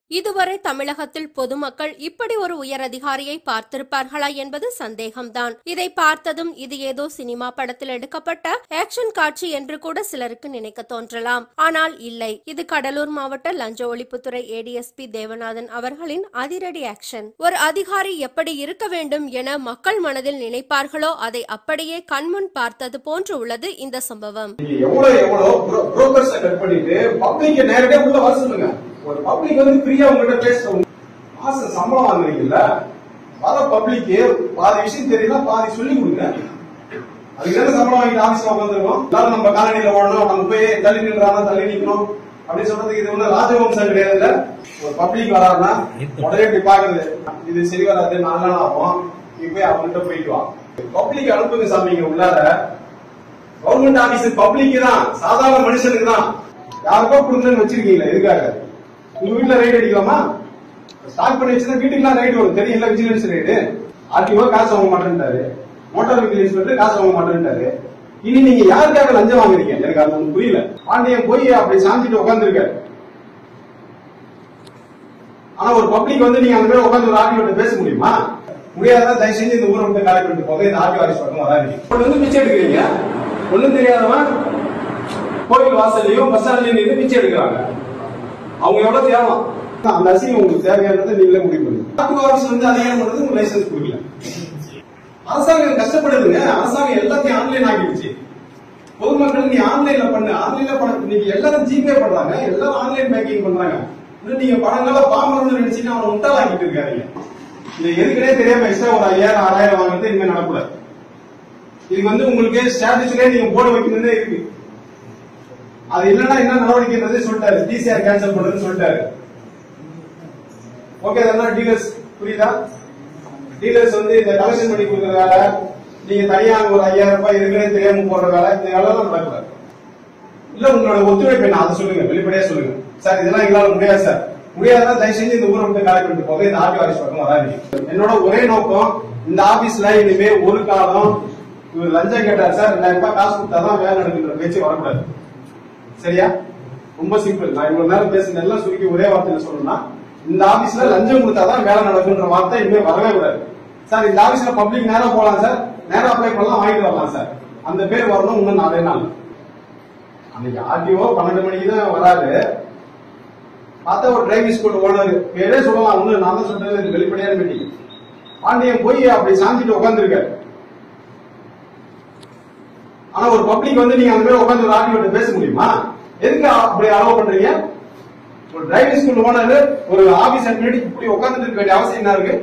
இதுவரை தமிழகத்தில் பொதுமக்கள் இப்படி ஒரு உயர் அதிகாரியை பார்த்திருப்பார்களா என்பது சந்தேகம்தான் இதை பார்த்ததும் இது ஏதோ சினிமா படத்தில் எடுக்கப்பட்ட ஆக்ஷன் காட்சி என்று கூட சிலருக்கு நினைக்க தோன்றலாம் ஆனால் இல்லை இது கடலூர் மாவட்ட லஞ்ச ஒழிப்புத்துறை ஏடிஎஸ்பி தேவநாதன் அவர்களின் அதிரடி ஆக்ஷன் ஒரு அதிகாரி எப்படி இருக்க வேண்டும் என மக்கள் மனதில் நினைப்பார்களோ அதை அப்படியே கண்முன் பார்த்தது போன்று உள்ளது இந்த சம்பவம் நீங்க எவ்வளவு எவ்வளவு புரோக்கர்ஸ் கட் பண்ணிட்டு பப்ளிக் நேரடியா உள்ள வர சொல்லுங்க ஒரு பப்ளிக் வந்து ஃப்ரீயா உங்ககிட்ட பேசுறவங்க மாசம் சம்பளம் வாங்குறீங்கல்ல வர பப்ளிக் பாதி விஷயம் தெரியல பாதி சொல்லி கொடுங்க அதுக்கு என்ன சம்பளம் வாங்கிட்டு ஆபீஸ்ல உட்காந்துருக்கோம் எல்லாரும் நம்ம காலனியில ஓடணும் நம்ம போய் தள்ளி நின்றானா தள்ளி நிக்கணும் அப்படின்னு சொல்றதுக்கு இது ஒண்ணு ராஜவம்சம் கிடையாது இல்ல ஒரு பப்ளிக் வராருன்னா உடனே இப்படி பாக்குறது இது சரி வராது நாலு நாள் ஆகும் நீ போய் அவங்ககிட்ட போயிட்டு வா பப்ளிக் அனுப்புங்க சாமிங்க உள்ளார கவர்மெண்ட் ஆபீஸ் பப்ளிக் தான் சாதாரண மனுஷனுக்கு தான் யாருக்கோ கொடுங்கன்னு வச்சிருக்கீங்களா எதுக்காக உங்க வீட்டுல ரைடு அடிக்கலாமா ஸ்டாக் பண்ணி வச்சுதான் வீட்டுக்குலாம் ரைடு வரும் தெரியல விஜிலன்ஸ் ரைடு ஆர்டிஓ காசு வாங்க மாட்டேன்ட்டாரு மோட்டார் வெஹிக்கிள் இன்ஸ்பெக்டர் காசு வாங்க மாட்டேன்ட்டாரு இனி நீங்க யாருக்காக லஞ்சம் வாங்குறீங்க எனக்கு அது ஒண்ணு புரியல பாண்டியன் போய் அப்படி சாஞ்சிட்டு உட்காந்துருக்காரு ஆனா ஒரு பப்ளிக் வந்து நீங்க அந்த மாதிரி உட்காந்து ஒரு ஆர்டிஓ பேச முடியுமா முடியாதா தயவு செஞ்சு இந்த ஊரை விட்டு காலி பண்ணிட்டு போங்க இந்த ஆர்டிஓ ஆஃபீஸ் பக்கம் வராதீங்க ஒண்ணு வந்து பிச்சை எடுக்கிறீங்க ஒண்ணும் தெரியாதவன் கோயில் வாசல்லையும் பஸ் ஸ்டாண்ட்லயும் நின்று பிச்சை எடுக்கிறாங்க அவங்க எவ்வளவு தேவலாம் அந்த அசிங்கம் உங்களுக்கு தேவையானதை நீங்களே முடிவு பண்ணுங்க ஆர்டிஓ ஆஃபீஸ் வந்து அதிகாரம் பண்றது உங்களுக்கு லைசன்ஸ் கொடுக்கல அரசாங்கம் கஷ்டப்படுதுங்க அரசாங்கம் எல்லாத்தையும் ஆன்லைன் ஆக்கிடுச்சு பொதுமக்கள் நீ ஆன்லைன்ல பண்ணு ஆன்லைன்ல பண்ண இன்னைக்கு எல்லாரும் ஜிபே பண்றாங்க எல்லாரும் ஆன்லைன் பேங்கிங் பண்றாங்க இன்னும் நீங்க பணங்கள பாமரம்னு நினைச்சீங்கன்னா அவனை முட்டாளாக்கிட்டு இருக்காருங்க இது எதுக்குனே தெரியாம எக்ஸ்ட்ரா ஒரு ஐயாயிரம் ஆறாயிரம் வாங்குறது இனிமே நடக்கூடாது இதுக்கு வந்து உங்களுக்கு ஸ்டாட்டஸ்லயே நீங்க போர்டு வைக்கணும்னு இருக்கு அது இல்லைன்னா என்ன நடவடிக்கைன்றது சொல்லிட்டாரு டிசிஆர் கேன்சல் பண்றதுன்னு சொல்லிட்டாரு ஓகே அதெல்லாம் டீலர்ஸ் புரியுதா டீலர்ஸ் வந்து இந்த கலெக்ஷன் பண்ணி கொடுக்குற வேலை நீங்க தனியா ஒரு ஐயாயிரம் ரூபாய் இருக்குன்னு தெரியாம போடுற வேலை இந்த வேலை எல்லாம் நடக்கூடாது இல்ல உங்களோட ஒத்துழைப்பு என்ன அதை சொல்லுங்க வெளிப்படையா சொல்லுங்க சார் இதெல்லாம் எங்களால முடியாது சார் முடியாதா தயவு செஞ்சு இந்த ஊரை விட்டு காலி பண்ணிட்டு போங்க இந்த ஆர்டி ஆஃபீஸ் பக்கம் வராதீங்க என்னோட ஒரே நோக்கம் இந்த ஆபீஸ்ல இனிமே ஒரு காலம் இவர் லஞ்சம் கேட்டார் சார் ரெண்டாயிரம் ரூபாய் காசு கொடுத்தாதான் வேலை நடக்குன்ற பேச்சு வரக்கூடாது சரியா ரொம்ப சிம்பிள் நான் இவ்வளவு நேரம் பேசுனது எல்லாம் சுருக்கி ஒரே வார்த்தையில சொல்லணும்னா இந்த ஆபீஸ்ல லஞ்சம் கொடுத்தாதான் வேலை நடக்குன்ற வார்த்தை இனிமே வரவே கூடாது சார் இந்த ஆபீஸ்ல பப்ளிக் நேரா போலாம் சார் நேரா அப்ளை பண்ணலாம் வாங்கிட்டு வரலாம் சார் அந்த பேர் வரணும் இன்னும் நாலே நாள் அன்னைக்கு ஆர்டிஓ பன்னெண்டு மணிக்கு தான் வராரு பார்த்தா ஒரு டிரைவிங் ஸ்கூல் ஓனர் பேரே சொல்லலாம் ஒண்ணு நான் தான் சொல்றது இது வெளிப்படையான மீட்டிங் பாண்டியன் போய் அப்படி சாஞ்சிட்டு உட்காந்துருக்காரு ஆனா ஒரு பப்ளிக் வந்து நீங்க அந்த மாதிரி உட்காந்து ஒரு ஆர்டிஓ பேச முடியுமா எதுக்கு அப்படி அலோவ் பண்றீங்க ஒரு டிரைவிங் ஸ்கூல் ஓனர் ஒரு ஆபீஸ் அட்மினிட்டி இப்படி உட்கார்ந்துட்டு இருக்க வேண்டிய அவசியம் என்ன இருக்கு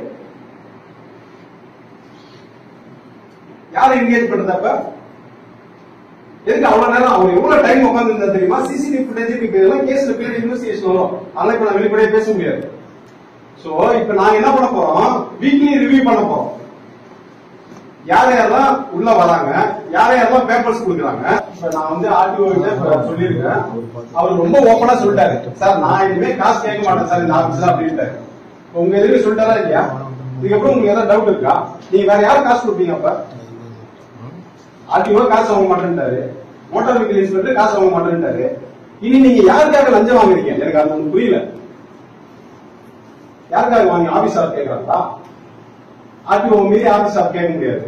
யாரை என்கேஜ் பண்றது அப்ப எதுக்கு அவ்வளவு நேரம் அவர் எவ்வளவு டைம் உட்கார்ந்து இருந்தா தெரியுமா சிசிடிவி ஃபுட்டேஜ் இப்ப இதெல்லாம் கேஸ்ல பின்னாடி இன்வெஸ்டிகேஷன் வரும் அதெல்லாம் இப்ப நான் வெளிப்படையா பேச முடியாது சோ இப்ப நாங்க என்ன பண்ண போறோம் வீக்லி ரிவ்யூ பண்ண போறோம் யார் யாரெல்லாம் உள்ள வராங்க யார் யாரெல்லாம் பேப்பர்ஸ் கொடுக்குறாங்க இப்ப நான் வந்து ஆர்டிஓ கிட்ட இப்ப சொல்லியிருக்கேன் அவர் ரொம்ப ஓப்பனா சொல்லிட்டாரு சார் நான் இனிமே காசு கேட்க மாட்டேன் சார் இந்த ஆபீஸ்ல அப்படின்ட்டாரு இப்ப உங்க எதுக்கு சொல்லிட்டாரா இல்லையா இதுக்கப்புறம் உங்களுக்கு ஏதாவது டவுட் இருக்கா நீங்க வேற யார் காசு கொடுப்பீங்க அப்ப ஆர்டிஓ காசு வாங்க மாட்டேன்ட்டாரு மோட்டார் வெஹிக்கிள் இன்ஸ்பெக்டர் காசு வாங்க மாட்டேன்ட்டாரு இனி நீங்க யாருக்காக லஞ்சம் வாங்குறீங்க எனக்கு அது ஒண்ணு புரியல யாருக்காக வாங்கி ஆபீஸ் ஸ்டாஃப் கேட்கறாங்களா ஆர்டிஓ மீறி ஆபீஸ் ஸ்டாஃப் கேட்க முடியாது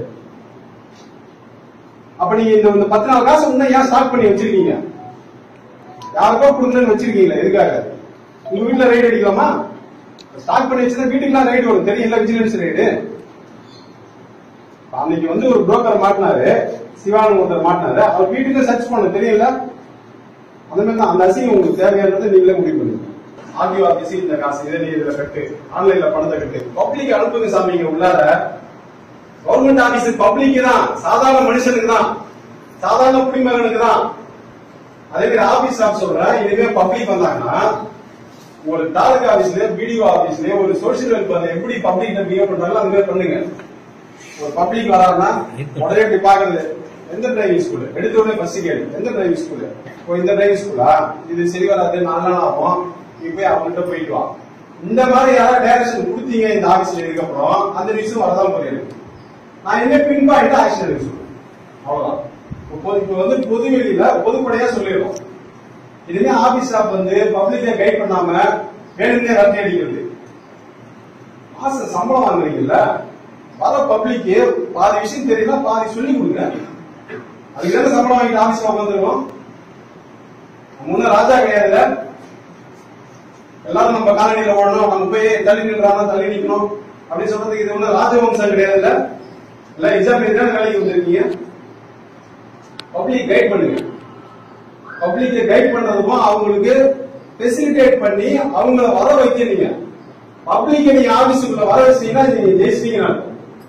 அப்ப நீங்க இந்த இந்த பத்து நாள் காசு இன்னும் ஏன் ஸ்டாக் பண்ணி வச்சிருக்கீங்க யாருக்கோ கொடுங்கன்னு வச்சிருக்கீங்களா எதுக்காக உங்க வீட்டுல ரைடு அடிக்கலாமா ஸ்டாக் பண்ணி வச்சுதான் வீட்டுக்குலாம் ரைடு வரும் தெரியல விஜிலன்ஸ் ரைடு அன்னைக்கு வந்து ஒரு புரோக்கர் மாட்டினாரு சிவானு ஒருத்தர் மாட்டினாரு அவர் வீட்டுக்கு சர்ச் பண்ண தெரியல அந்த மாதிரி தான் அந்த அசிங்கம் உங்களுக்கு தேவையானதை நீங்களே முடிவு பண்ணுங்க ஆர்டிஓ ஆபீஸ் இந்த காசு இதை நீ இதுல கட்டு ஆன்லைன்ல பணத்தை கட்டு பப்ளிக் அனுப்புங்க சாமிங்க உள்ளார கவர்மெண்ட் ஆபீஸ் பப்ளிக் தான் சாதாரண மனுஷனுக்கு தான் சாதாரண குடிமகனுக்கு தான் அதே மாதிரி ஆபீஸ் ஸ்டாஃப் சொல்றேன் இனிமே பப்ளிக் வந்தாங்கன்னா ஒரு தாலுகா ஆபீஸ்ல பிடிஓ ஆபீஸ்ல ஒரு சோசியல் வெல்ஃபேர் எப்படி பப்ளிக் பிஹேவ் பண்றாங்களோ அந்த மாதிரி பண்ணுங்க ஒரு பப்ளிக் வராருன்னா உடனே இப்படி பாக்குறது எந்த டிரைவிங் ஸ்கூல் எடுத்த உடனே பஸ் கேடு எந்த டிரைவிங் ஸ்கூல் இப்போ இந்த டிரைவிங் ஸ்கூலா இது சரி வராது நாலு நாள் ஆகும் நீ போய் அவங்ககிட்ட போயிட்டு வா இந்த மாதிரி யாராவது டைரக்ஷன் கொடுத்தீங்க இந்த ஆபீஸ்ல இதுக்கப்புறம் அந்த நியூஸும் வரதான் போயிருக்கு நான் என்ன பின் பாயிண்ட் ஆக்ஷன் எடுக்க சொல்றேன் அவ்வளவுதான் இப்போ இப்போ வந்து பொது வெளியில பொதுப்படையா சொல்லிடுறோம் இதுவே ஆபீஸ் ஸ்டாஃப் வந்து பப்ளிக்க கைட் பண்ணாம வேணும்னே ரத்தி அடிக்கிறது மாசம் சம்பளம் வாங்குறீங்கல்ல வர பப்ளிக்கு பாதி விஷயம் தெரியல பாதி சொல்லி கொடுங்க அதுக்கு தானே சம்பளம் வாங்கிட்டு ஆபீஸ்ல உட்காந்துருக்கோம் முன்ன ராஜா கிடையாதுல்ல எல்லாரும் நம்ம காலனியில ஓடணும் நம்ம போய் தள்ளி நின்றாங்க தள்ளி நிக்கணும் அப்படின்னு சொல்றதுக்கு இது ஒண்ணு ராஜவம்சம் கிடையாதுல்ல இல்ல எக்ஸாம் எழுதி வேலைக்கு வந்திருக்கீங்க பப்ளிக் கைட் பண்ணுங்க பப்ளிக்கை கைட் பண்றதுக்கும் அவங்களுக்கு ஃபெசிலிட்டேட் பண்ணி அவங்கள வர வைக்க நீங்க பப்ளிக்கை நீங்க ஆபீஸுக்குள்ள வர வச்சீங்கன்னா நீங்க ஜெயிச்சிட்டீங்கன்னு அர்த்தம்.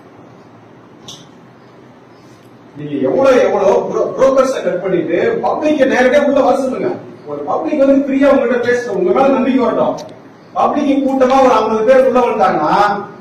நீங்க எவ்வளவு எவ்வளவு புரோக்கர்ஸ கட் பண்ணிட்டு பப்ளிக்க நேரடியா உள்ள வர சொல்லுங்க ஒரு பப்ளிக் வந்து ஃப்ரீயா உங்ககிட்ட பேசணும் உங்க மேல நம்பிக்கை வரட்டும் பப்ளிக் கூட்டமா ஒரு ஐம்பது பேர் உள்ள வந்துட்டாங்கன்னா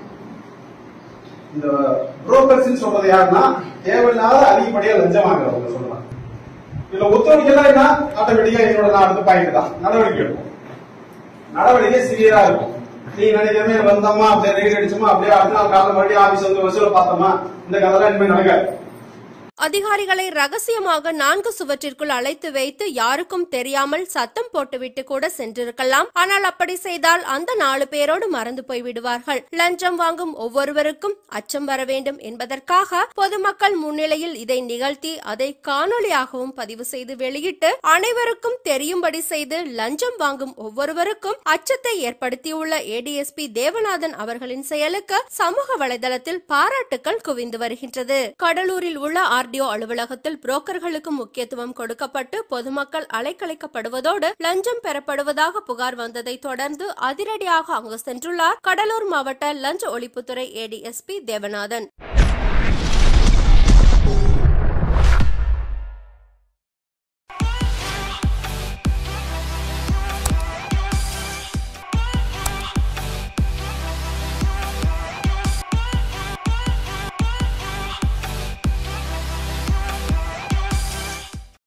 இந்த புரோக்கர்ஸ் சொல்றது யாருன்னா தேவையில்லாத அதிகப்படியா லஞ்சம் வாங்குறவங்க சொல்லலாம் இதுல ஒத்துழைக்கலாம் என்ன ஆட்டோமேட்டிக்கா என்னோட நான் அடுத்த பாயிண்ட் தான் நடவடிக்கை எடுப்போம் நடவடிக்கை சிவியரா இருக்கும் நீ நினைக்கிறமே வந்தோமா அப்படியே ரெடி அடிச்சோமா அப்படியே அடுத்த நாள் காலைல மறுபடியும் ஆபீஸ் வந்து வசூல பார்த்தோமா இந்த கதைலாம் இனிமே நடக்காது அதிகாரிகளை ரகசியமாக நான்கு சுவற்றிற்குள் அழைத்து வைத்து யாருக்கும் தெரியாமல் சத்தம் போட்டுவிட்டு கூட சென்றிருக்கலாம் ஆனால் அப்படி செய்தால் அந்த நாலு பேரோடு மறந்து போய் விடுவார்கள் லஞ்சம் வாங்கும் ஒவ்வொருவருக்கும் அச்சம் வர வேண்டும் என்பதற்காக பொதுமக்கள் முன்னிலையில் இதை நிகழ்த்தி அதை காணொளியாகவும் பதிவு செய்து வெளியிட்டு அனைவருக்கும் தெரியும்படி செய்து லஞ்சம் வாங்கும் ஒவ்வொருவருக்கும் அச்சத்தை ஏற்படுத்தியுள்ள ஏடிஎஸ்பி தேவநாதன் அவர்களின் செயலுக்கு சமூக வலைதளத்தில் பாராட்டுக்கள் குவிந்து வருகின்றது கடலூரில் உள்ள ஆர்டிஓ அலுவலகத்தில் புரோக்கர்களுக்கு முக்கியத்துவம் கொடுக்கப்பட்டு பொதுமக்கள் அலைக்கழிக்கப்படுவதோடு லஞ்சம் பெறப்படுவதாக புகார் வந்ததை தொடர்ந்து அதிரடியாக அங்கு சென்றுள்ளார் கடலூர் மாவட்ட லஞ்ச ஒழிப்புத்துறை ஏடிஎஸ்பி தேவநாதன்